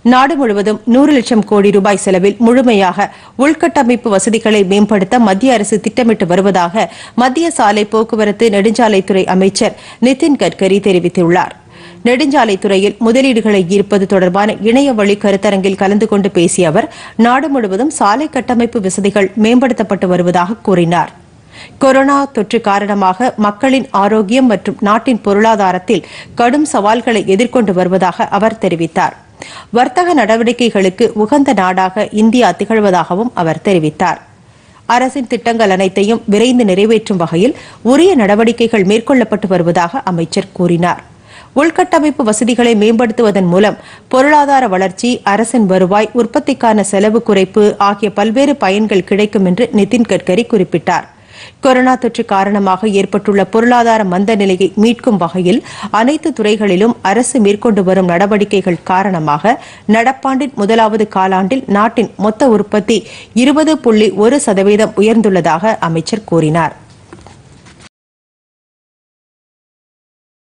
நாடு முழுவதும் நூறு லட்சம் கோடி ரூபாய் செலவில் முழுமையாக உள்கட்டமைப்பு வசதிகளை மேம்படுத்த மத்திய அரசு திட்டமிட்டு வருவதாக மத்திய சாலை போக்குவரத்து நெடுஞ்சாலைத்துறை அமைச்சர் நிதின் கட்கரி தெரிவித்துள்ளார் நெடுஞ்சாலைத்துறையில் முதலீடுகளை ஈர்ப்பது தொடர்பான இணைய வழி கருத்தரங்கில் கலந்து கொண்டு பேசிய அவர் நாடு முழுவதும் சாலை கட்டமைப்பு வசதிகள் மேம்படுத்தப்பட்டு வருவதாக கூறினார் கொரோனா தொற்று காரணமாக மக்களின் ஆரோக்கியம் மற்றும் நாட்டின் பொருளாதாரத்தில் கடும் சவால்களை எதிர்கொண்டு வருவதாக அவர் தெரிவித்தார் வர்த்தக நடவடிக்கைகளுக்கு உகந்த நாடாக இந்தியா திகழ்வதாகவும் அவர் தெரிவித்தார் அரசின் திட்டங்கள் அனைத்தையும் விரைந்து நிறைவேற்றும் வகையில் உரிய நடவடிக்கைகள் மேற்கொள்ளப்பட்டு வருவதாக அமைச்சர் கூறினார் உள்கட்டமைப்பு வசதிகளை மேம்படுத்துவதன் மூலம் பொருளாதார வளர்ச்சி அரசின் வருவாய் உற்பத்திக்கான செலவு குறைப்பு ஆகிய பல்வேறு பயன்கள் கிடைக்கும் என்று நிதின் கட்கரி குறிப்பிட்டார் கொரோனா தொற்று காரணமாக ஏற்பட்டுள்ள பொருளாதார மந்த நிலையை மீட்கும் வகையில் அனைத்து துறைகளிலும் அரசு மேற்கொண்டு வரும் நடவடிக்கைகள் காரணமாக நடப்பாண்டின் முதலாவது காலாண்டில் நாட்டின் மொத்த உற்பத்தி இருபது புள்ளி ஒரு சதவீதம் உயர்ந்துள்ளதாக அமைச்சர் கூறினார்